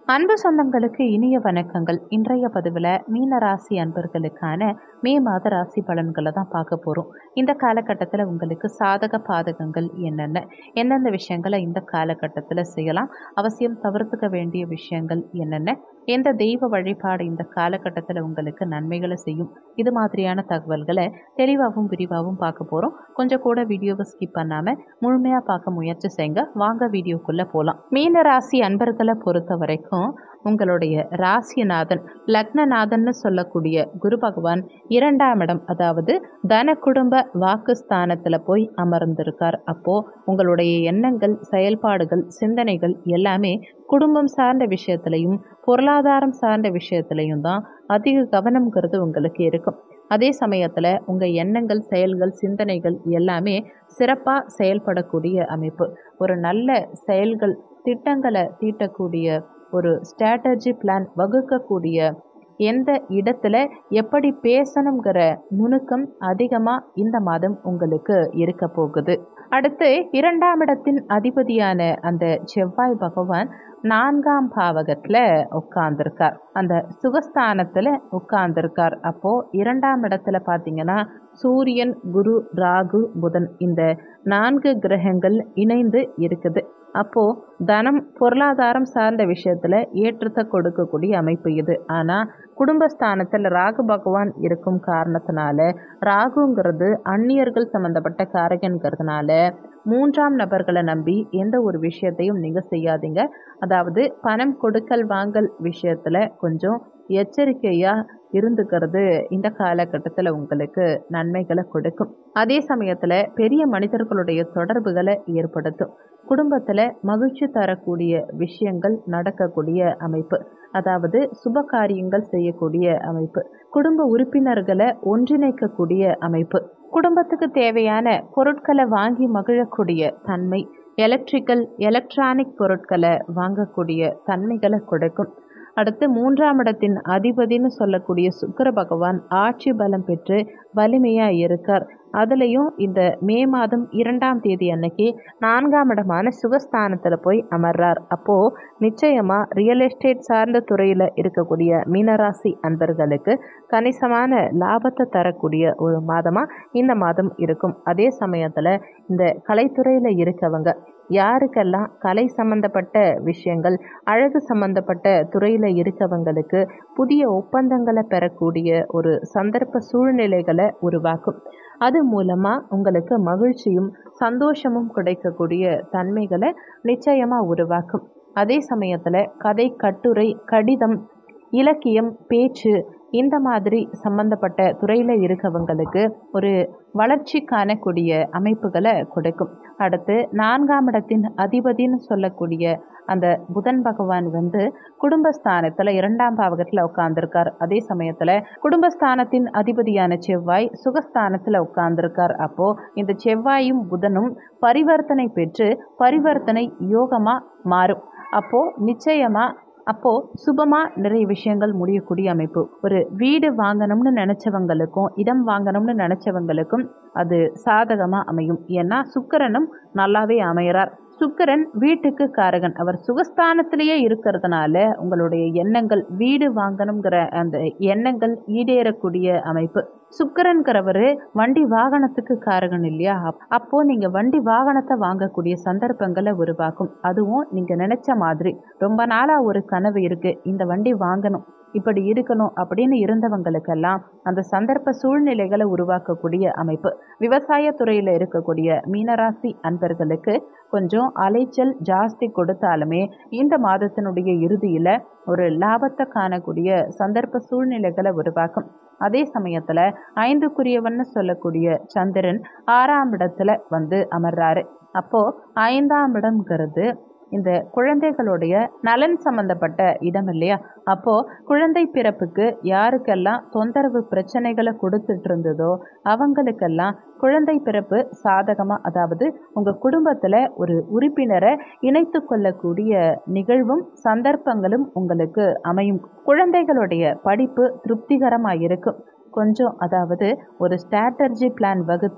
அன்பு சொந்தங்களுக்கு இனிய வணக்கங்கள் இன்றைய பதிவில் மீன ராசி அன்பர்களுக்கான மே மாத ராசி பலன்களை தான் பார்க்க போகிறோம் இந்த காலகட்டத்தில் உங்களுக்கு சாதக பாதகங்கள் என்னென்ன எந்தெந்த விஷயங்களை இந்த காலகட்டத்தில் செய்யலாம் அவசியம் தவிர்த்துக்க வேண்டிய விஷயங்கள் என்னென்ன எந்த தெய்வ வழிபாடு இந்த காலகட்டத்தில் உங்களுக்கு நன்மைகளை செய்யும் இது மாதிரியான தகவல்களை தெளிவாகவும் விரிவாகவும் பார்க்க போகிறோம் கொஞ்சம் கூட வீடியோவை ஸ்கிப் பண்ணாமல் முழுமையாக பார்க்க முயற்சி செய்யுங்க வாங்க வீடியோக்குள்ளே போகலாம் மீன ராசி அன்பர்களை பொறுத்த வரைக்கும் உங்களுடைய ராசிநாதன் லக்னநாதன்னு சொல்லக்கூடிய குரு பகவான் இரண்டாம் இடம் அதாவது தன குடும்ப வாக்குஸ்தானத்தில் போய் அமர்ந்திருக்கார் அப்போது உங்களுடைய எண்ணங்கள் செயல்பாடுகள் சிந்தனைகள் எல்லாமே குடும்பம் சார்ந்த விஷயத்துலையும் பொருளாதாரம் சார்ந்த விஷயத்துலையும் தான் அதிக கவனம்ங்கிறது உங்களுக்கு இருக்கும் அதே சமயத்தில் உங்கள் எண்ணங்கள் செயல்கள் சிந்தனைகள் எல்லாமே சிறப்பாக செயல்படக்கூடிய அமைப்பு ஒரு நல்ல செயல்கள் திட்டங்களை தீட்டக்கூடிய ஒரு ஸ்ட்ராட்டஜி பிளான் வகுக்கக்கூடிய எந்த இடத்துல எப்படி பேசணுங்கிற நுணுக்கம் அதிகமாக இந்த மாதம் உங்களுக்கு இருக்க போகுது அடுத்து இரண்டாம் இடத்தின் அதிபதியான அந்த செவ்வாய் பகவான் நான்காம் பாவகத்தில் உட்கார்ந்துருக்கார் அந்த சுகஸ்தானத்தில் உட்கார்ந்துருக்கார் அப்போது இரண்டாம் இடத்துல பார்த்தீங்கன்னா சூரியன் குரு ராகு புதன் இந்த நான்கு கிரகங்கள் இணைந்து இருக்குது அப்போது தனம் பொருளாதாரம் சார்ந்த விஷயத்தில் ஏற்றத்தை கொடுக்கக்கூடிய அமைப்பு இது ஆனால் குடும்பஸ்தானத்தில் ராகு பகவான் இருக்கும் காரணத்தினால ராகுங்கிறது அந்நியர்கள் சம்மந்தப்பட்ட காரகங்கிறதுனால மூன்றாம் நபர்களை நம்பி எந்த ஒரு விஷயத்தையும் நீங்கள் செய்யாதீங்க அதாவது பணம் கொடுக்கல் வாங்கல் விஷயத்தில் கொஞ்சம் எச்சரிக்கையாக இருந்துக்கிறது இந்த காலகட்டத்தில் உங்களுக்கு நன்மைகளை கொடுக்கும் அதே சமயத்தில் பெரிய மனிதர்களுடைய தொடர்புகளை ஏற்படுத்தும் குடும்பத்தில் மகிழ்ச்சி தரக்கூடிய விஷயங்கள் நடக்கக்கூடிய அமைப்பு அதாவது சுப காரியங்கள் செய்யக்கூடிய அமைப்பு குடும்ப உறுப்பினர்களை ஒன்றிணைக்கக்கூடிய அமைப்பு குடும்பத்துக்கு தேவையான பொருட்களை வாங்கி மகிழக்கூடிய தன்மை எலக்ட்ரிக்கல் எலக்ட்ரானிக் பொருட்களை வாங்கக்கூடிய தன்மைகளை கொடுக்கும் அடுத்து மூன்றாம் இடத்தின் அதிபதினு சொல்லக்கூடிய சுக்கர பகவான் ஆட்சி பலம் பெற்று வலிமையாக இருக்கார் அதுலேயும் இந்த மே மாதம் இரண்டாம் தேதி அன்னைக்கு நான்காம் இடமான சுகஸ்தானத்தில் போய் அமர்றார் அப்போது நிச்சயமாக ரியல் எஸ்டேட் சார்ந்த துறையில் இருக்கக்கூடிய மீனராசி அன்பர்களுக்கு கணிசமான லாபத்தை தரக்கூடிய ஒரு மாதமாக இந்த மாதம் இருக்கும் அதே சமயத்தில் இந்த கலைத்துறையில் இருக்கவங்க யாருக்கெல்லாம் கலை சம்பந்தப்பட்ட விஷயங்கள் அழகு சம்பந்தப்பட்ட துறையில் இருக்கவங்களுக்கு புதிய ஒப்பந்தங்களை பெறக்கூடிய ஒரு சந்தர்ப்ப சூழ்நிலைகளை உருவாக்கும் அது மூலமாக உங்களுக்கு மகிழ்ச்சியும் சந்தோஷமும் கிடைக்கக்கூடிய தன்மைகளை நிச்சயமாக உருவாக்கும் அதே சமயத்தில் கதை கட்டுரை கடிதம் இலக்கியம் பேச்சு இந்த மாதிரி சம்பந்தப்பட்ட துறையில் இருக்கவங்களுக்கு ஒரு வளர்ச்சி காணக்கூடிய அமைப்புகளை கொடுக்கும் அடுத்து நான்காம் இடத்தின் அதிபதினு சொல்லக்கூடிய அந்த புதன் பகவான் வந்து குடும்பஸ்தானத்தில் இரண்டாம் பாவகத்தில் உட்கார்ந்துருக்கார் அதே சமயத்தில் குடும்பஸ்தானத்தின் அதிபதியான செவ்வாய் சுகஸ்தானத்தில் உட்கார்ந்துருக்கார் அப்போது இந்த செவ்வாயும் புதனும் பரிவர்த்தனை பெற்று பரிவர்த்தனை யோகமாக மாறும் அப்போது நிச்சயமாக அப்போது சுபமாக நிறைய விஷயங்கள் முடியக்கூடிய அமைப்பு ஒரு வீடு வாங்கணும்னு நினச்சவங்களுக்கும் இடம் வாங்கணும்னு நினச்சவங்களுக்கும் அது சாதகமாக அமையும் ஏன்னா சுக்கரனும் நல்லாவே அமைகிறார் சுக்கரன் வீட்டுக்கு காரகன் அவர் சுகஸ்தானத்திலேயே இருக்கிறதுனால உங்களுடைய எண்ணங்கள் வீடு வாங்கணுங்கிற அந்த எண்ணங்கள் ஈடேறக்கூடிய அமைப்பு சுக்கரன்கிறவர் வண்டி வாகனத்துக்கு காரகன் இல்லையா அப்போ நீங்க வண்டி வாகனத்தை வாங்கக்கூடிய சந்தர்ப்பங்களை உருவாக்கும் அதுவும் நீங்க நினைச்ச மாதிரி ரொம்ப நாளா ஒரு கனவு இருக்கு இந்த வண்டி வாங்கணும் இப்படி இருக்கணும் அப்படின்னு இருந்தவங்களுக்கெல்லாம் அந்த சந்தர்ப்ப சூழ்நிலைகளை உருவாக்கக்கூடிய அமைப்பு விவசாய துறையில் இருக்கக்கூடிய மீனராசி அன்பர்களுக்கு கொஞ்சம் அலைச்சல் ஜாஸ்தி கொடுத்தாலுமே இந்த மாதத்தினுடைய இறுதியில் ஒரு லாபத்தை காணக்கூடிய சந்தர்ப்ப சூழ்நிலைகளை உருவாக்கும் அதே சமயத்தில் ஐந்துக்குரியவன்னு சொல்லக்கூடிய சந்திரன் ஆறாம் இடத்துல வந்து அமர்றாரு அப்போது ஐந்தாம் இடம்ங்கிறது இந்த குழந்தைகளுடைய நலன் சம்பந்தப்பட்ட இடம் இல்லையா அப்போது குழந்தை பிறப்புக்கு யாருக்கெல்லாம் தொந்தரவு பிரச்சனைகளை கொடுத்துட்டு இருந்ததோ அவங்களுக்கெல்லாம் குழந்தை பிறப்பு சாதகமாக அதாவது உங்கள் குடும்பத்தில் ஒரு உறுப்பினரை இணைத்து கொள்ளக்கூடிய நிகழ்வும் சந்தர்ப்பங்களும் உங்களுக்கு அமையும் குழந்தைகளுடைய படிப்பு திருப்திகரமாக இருக்கும் கொஞ்சம் அதாவது ஒரு ஸ்ட்ராட்டர்ஜி பிளான் வகுத்து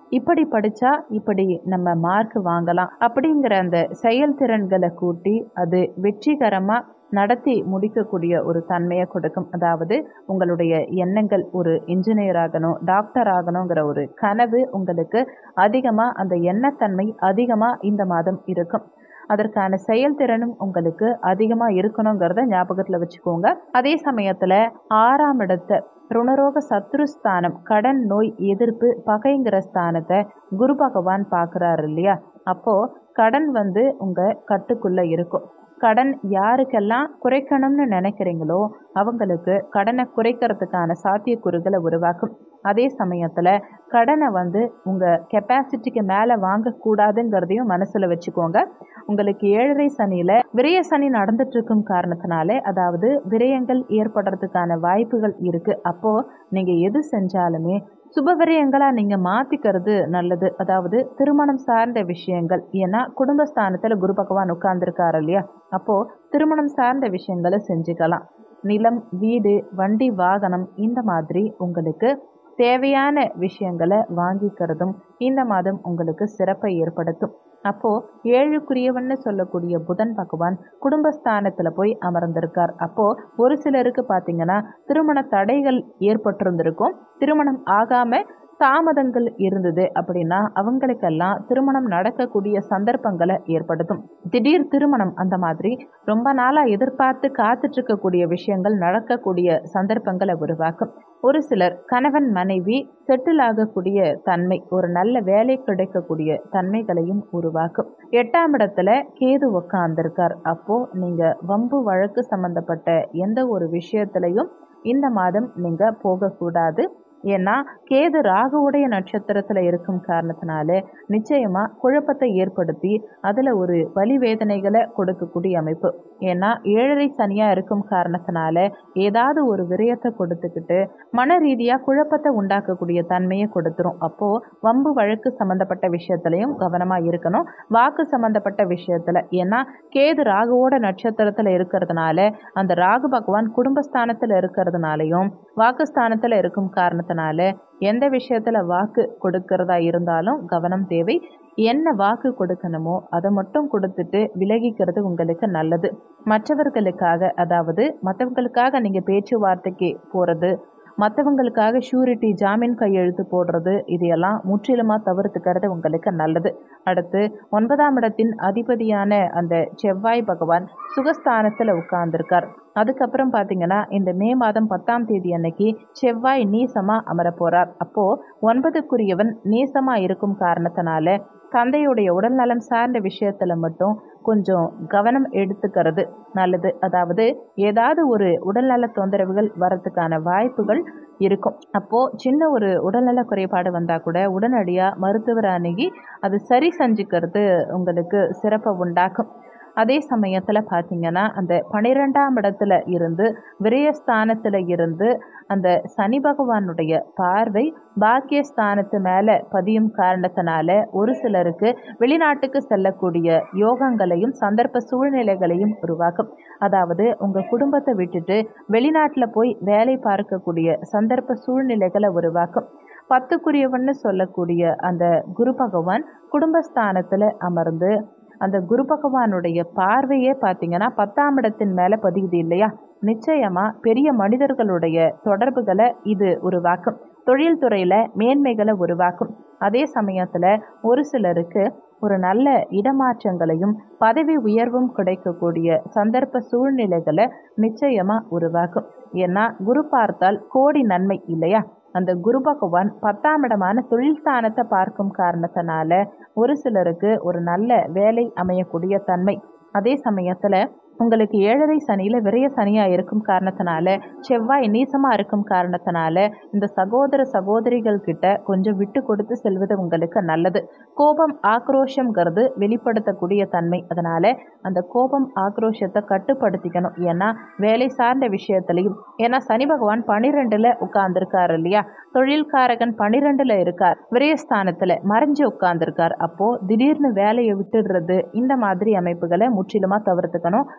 இப்படி படித்தா இப்படி நம்ம மார்க் வாங்கலாம் அப்படிங்கிற அந்த செயல்திறன்களை கூட்டி அது வெற்றிகரமாக நடத்தி முடிக்கக்கூடிய ஒரு தன்மையை கொடுக்கும் அதாவது உங்களுடைய எண்ணங்கள் ஒரு இன்ஜினியர் ஆகணும் டாக்டர் ஆகணுங்கிற ஒரு கனவு உங்களுக்கு அதிகமாக அந்த எண்ணத்தன்மை அதிகமாக இந்த மாதம் இருக்கும் அதற்கான செயல்திறனும் உங்களுக்கு அதிகமாக இருக்கணுங்கிறத ஞாபகத்தில் வச்சுக்கோங்க அதே சமயத்தில் ஆறாம் இடத்தை ருணரோக சத்ருஸ்தானம் கடன் நோய் எதிர்ப்பு பகைங்கிற ஸ்தானத்தை குரு பகவான் பார்க்குறாரு இல்லையா அப்போது கடன் வந்து உங்கள் கட்டுக்குள்ளே இருக்கும் கடன் யாருக்கெல்லாம் குறைக்கணும்னு நினைக்கிறீங்களோ அவங்களுக்கு கடனை குறைக்கிறதுக்கான சாத்தியக்கூறுகளை உருவாக்கும் அதே சமயத்தில் கடனை வந்து உங்கள் கெப்பாசிட்டிக்கு மேலே வாங்கக்கூடாதுங்கிறதையும் மனசில் வச்சுக்கோங்க உங்களுக்கு ஏழரை சனியில் விரய சனி நடந்துட்டு இருக்கும் காரணத்தினாலே அதாவது விரயங்கள் ஏற்படுறதுக்கான வாய்ப்புகள் இருக்குது அப்போது நீங்கள் எது செஞ்சாலுமே சுபவிரயங்களாக நீங்கள் மாற்றிக்கிறது நல்லது அதாவது திருமணம் சார்ந்த விஷயங்கள் ஏன்னா குடும்பஸ்தானத்தில் குரு பகவான் உட்கார்ந்துருக்காரு இல்லையா அப்போது திருமணம் சார்ந்த விஷயங்களை செஞ்சுக்கலாம் நிலம் வீடு வண்டி வாகனம் இந்த மாதிரி உங்களுக்கு தேவையான விஷயங்களை வாங்கிக்கிறதும் இந்த மாதம் உங்களுக்கு சிறப்பை ஏற்படுத்தும் அப்போ ஏழுக்குரியவன்னு சொல்லக்கூடிய புதன் பகவான் குடும்பஸ்தானத்தில் போய் அமர்ந்திருக்கார் அப்போ ஒரு சிலருக்கு பார்த்தீங்கன்னா திருமண தடைகள் ஏற்பட்டிருந்திருக்கும் திருமணம் ஆகாம தாமதங்கள் இருந்தது அப்படின்னா அவங்களுக்கெல்லாம் திருமணம் நடக்கக்கூடிய சந்தர்ப்பங்களை ஏற்படுத்தும் திடீர் திருமணம் அந்த மாதிரி ரொம்ப நாளாக எதிர்பார்த்து காத்துட்டு இருக்கக்கூடிய விஷயங்கள் நடக்கக்கூடிய சந்தர்ப்பங்களை உருவாக்கும் ஒரு சிலர் கணவன் மனைவி செட்டில் ஆகக்கூடிய தன்மை ஒரு நல்ல வேலை கிடைக்கக்கூடிய தன்மைகளையும் உருவாக்கும் எட்டாம் இடத்துல கேது உக்காந்துருக்கார் அப்போ நீங்க வம்பு வழக்கு சம்பந்தப்பட்ட எந்த ஒரு விஷயத்திலையும் இந்த மாதம் நீங்க போகக்கூடாது ஏன்னா கேது ராகுவுடைய நட்சத்திரத்தில் இருக்கும் காரணத்தினால நிச்சயமாக குழப்பத்தை ஏற்படுத்தி அதில் ஒரு வலி வேதனைகளை கொடுக்கக்கூடிய அமைப்பு ஏன்னா ஏழரை சனியாக இருக்கும் காரணத்தினால ஏதாவது ஒரு விரயத்தை கொடுத்துக்கிட்டு மன ரீதியாக குழப்பத்தை உண்டாக்கக்கூடிய தன்மையை கொடுத்துரும் அப்போது வம்பு வழக்கு சம்மந்தப்பட்ட விஷயத்துலையும் கவனமாக இருக்கணும் வாக்கு சம்மந்தப்பட்ட விஷயத்தில் ஏன்னா கேது ராகுவோட நட்சத்திரத்தில் இருக்கிறதுனால அந்த ராகு பகவான் குடும்பஸ்தானத்தில் இருக்கிறதுனாலையும் வாக்குஸ்தானத்தில் இருக்கும் காரணத்தினால எந்த விஷயத்தில் வாக்கு கொடுக்கறதா இருந்தாலும் கவனம் தேவை என்ன வாக்கு கொடுக்கணுமோ அதை மட்டும் கொடுத்துட்டு விலகிக்கிறது உங்களுக்கு நல்லது மற்றவர்களுக்காக அதாவது மற்றவங்களுக்காக நீங்கள் பேச்சுவார்த்தைக்கு போகிறது மற்றவங்களுக்காக ஷூரிட்டி ஜாமீன் கையெழுத்து போடுறது இதையெல்லாம் முற்றிலுமாக தவிர்த்துக்கிறது உங்களுக்கு நல்லது அடுத்து ஒன்பதாம் இடத்தின் அதிபதியான அந்த செவ்வாய் பகவான் சுகஸ்தானத்தில் உட்கார்ந்துருக்கார் அதுக்கப்புறம் பார்த்தீங்கன்னா இந்த மே மாதம் பத்தாம் தேதி அன்னைக்கு செவ்வாய் நீசமாக அமர போகிறார் அப்போது ஒன்பதுக்குரியவன் நீசமாக இருக்கும் காரணத்தினால தந்தையுடைய உடல்நலம் சார்ந்த விஷயத்தில் மட்டும் கொஞ்சம் கவனம் எடுத்துக்கிறது நல்லது அதாவது ஏதாவது ஒரு உடல்நல தொந்தரவுகள் வரத்துக்கான வாய்ப்புகள் இருக்கும் அப்போது சின்ன ஒரு உடல்நல குறைபாடு வந்தால் கூட உடனடியாக மருத்துவர் அணுகி அது சரி செஞ்சுக்கிறது உங்களுக்கு சிறப்பை உண்டாக்கும் அதே சமயத்தில் பார்த்தீங்கன்னா அந்த பனிரெண்டாம் இடத்துல இருந்து விரயஸ்தானத்தில் இருந்து அந்த சனி பகவானுடைய பார்வை பாக்கியஸ்தானத்து மேலே பதியும் காரணத்தினால ஒரு சிலருக்கு வெளிநாட்டுக்கு செல்லக்கூடிய யோகங்களையும் சந்தர்ப்ப சூழ்நிலைகளையும் உருவாக்கும் அதாவது உங்கள் குடும்பத்தை விட்டுட்டு வெளிநாட்டில் போய் வேலை பார்க்கக்கூடிய சந்தர்ப்ப சூழ்நிலைகளை உருவாக்கும் பத்துக்குரியவன்னு சொல்லக்கூடிய அந்த குரு பகவான் குடும்பஸ்தானத்தில் அமர்ந்து அந்த குரு பகவானுடைய பார்வையே பார்த்தீங்கன்னா பத்தாம் இடத்தின் மேலே பதியுது இல்லையா நிச்சயமாக பெரிய மனிதர்களுடைய தொடர்புகளை இது உருவாக்கும் தொழில்துறையில் மேன்மைகளை உருவாக்கும் அதே சமயத்தில் ஒரு சிலருக்கு ஒரு நல்ல இடமாற்றங்களையும் பதவி உயர்வும் கிடைக்கக்கூடிய சந்தர்ப்ப சூழ்நிலைகளை நிச்சயமாக உருவாக்கும் ஏன்னா குரு பார்த்தால் கோடி நன்மை இல்லையா அந்த குரு பகவான் பத்தாம் இடமான தொழில் ஸ்தானத்தை பார்க்கும் காரணத்தினால ஒரு சிலருக்கு ஒரு நல்ல வேலை அமையக்கூடிய தன்மை அதே சமயத்தில் உங்களுக்கு ஏழரை சனியில் விரைய சனியாக இருக்கும் காரணத்தினால செவ்வாய் நீசமாக இருக்கும் காரணத்தினால இந்த சகோதர சகோதரிகள் கிட்ட கொஞ்சம் விட்டு கொடுத்து செல்வது உங்களுக்கு நல்லது கோபம் ஆக்ரோஷங்கிறது வெளிப்படுத்தக்கூடிய தன்மை அதனால் அந்த கோபம் ஆக்ரோஷத்தை கட்டுப்படுத்திக்கணும் ஏன்னா வேலை சார்ந்த விஷயத்துலையும் ஏன்னா சனி பகவான் பனிரெண்டில் உட்கார்ந்துருக்காரு இல்லையா தொழில்காரகன் பனிரெண்டில் இருக்கார் விரயஸ்தானத்தில் மறைஞ்சு உட்கார்ந்துருக்கார் அப்போது திடீர்னு வேலையை விட்டுடுறது இந்த மாதிரி அமைப்புகளை முற்றிலுமாக தவிர்த்துக்கணும்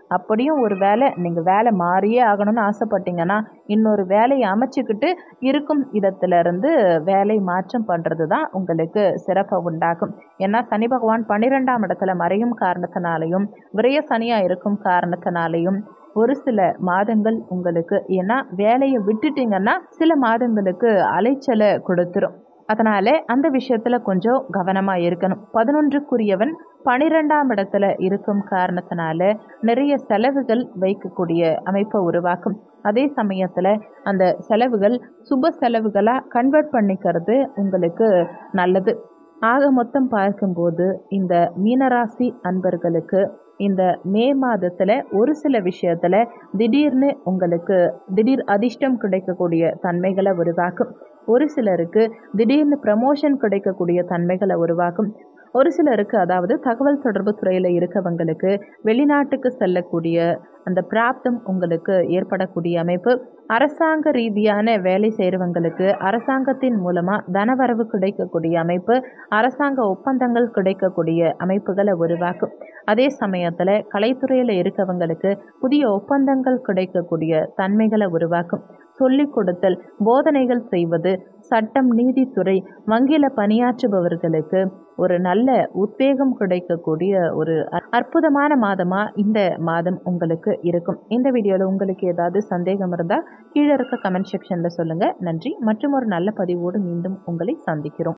அப்படியும் ஒரு வேலை நீங்கள் வேலை மாறியே ஆகணும்னு ஆசைப்பட்டீங்கன்னா இன்னொரு வேலையை அமைச்சுக்கிட்டு இருக்கும் இடத்துலேருந்து வேலை மாற்றம் பண்ணுறது தான் உங்களுக்கு சிறப்பை உண்டாகும் ஏன்னா சனி பகவான் பன்னிரெண்டாம் இடத்துல மறையும் காரணத்தினாலையும் விரய சனியாக இருக்கும் காரணத்தினாலையும் ஒரு சில மாதங்கள் உங்களுக்கு ஏன்னா வேலையை விட்டுட்டீங்கன்னா சில மாதங்களுக்கு அலைச்சலை கொடுத்துரும் அதனால் அந்த விஷயத்தில் கொஞ்சம் கவனமாக இருக்கணும் பதினொன்றுக்குரியவன் பனிரெண்டாம் இடத்துல இருக்கும் காரணத்தினால நிறைய செலவுகள் வைக்கக்கூடிய அமைப்பை உருவாக்கும் அதே சமயத்தில் அந்த செலவுகள் சுப செலவுகளாக கன்வெர்ட் பண்ணிக்கிறது உங்களுக்கு நல்லது ஆக மொத்தம் பார்க்கும்போது இந்த மீனராசி அன்பர்களுக்கு இந்த மே மாதத்தில் ஒரு சில விஷயத்தில் திடீர்னு உங்களுக்கு திடீர் அதிர்ஷ்டம் கிடைக்கக்கூடிய தன்மைகளை உருவாக்கும் ஒரு சிலருக்கு திடீர்னு ப்ரமோஷன் கிடைக்கக்கூடிய தன்மைகளை உருவாக்கும் ஒரு சிலருக்கு அதாவது தகவல் தொடர்பு துறையில் இருக்கவங்களுக்கு வெளிநாட்டுக்கு செல்லக்கூடிய அந்த பிராப்தம் உங்களுக்கு ஏற்படக்கூடிய அமைப்பு அரசாங்க ரீதியான வேலை செய்கிறவங்களுக்கு அரசாங்கத்தின் மூலமாக தனவரவு கிடைக்கக்கூடிய அமைப்பு அரசாங்க ஒப்பந்தங்கள் கிடைக்கக்கூடிய அமைப்புகளை உருவாக்கும் அதே சமயத்தில் கலைத்துறையில் இருக்கவங்களுக்கு புதிய ஒப்பந்தங்கள் கிடைக்கக்கூடிய தன்மைகளை உருவாக்கும் சொல்லிக் கொடுத்தல் போதனைகள் செய்வது சட்டம் நீதித்துறை வங்கியில் பணியாற்றுபவர்களுக்கு ஒரு நல்ல உத்வேகம் கிடைக்கக்கூடிய ஒரு அற்புதமான மாதமாக இந்த மாதம் உங்களுக்கு இருக்கும் இந்த வீடியோவில் உங்களுக்கு ஏதாவது சந்தேகம் இருந்தால் கீழே இருக்க கமெண்ட் செக்ஷனில் சொல்லுங்கள் நன்றி மற்றும் ஒரு நல்ல பதிவோடு மீண்டும் உங்களை சந்திக்கிறோம்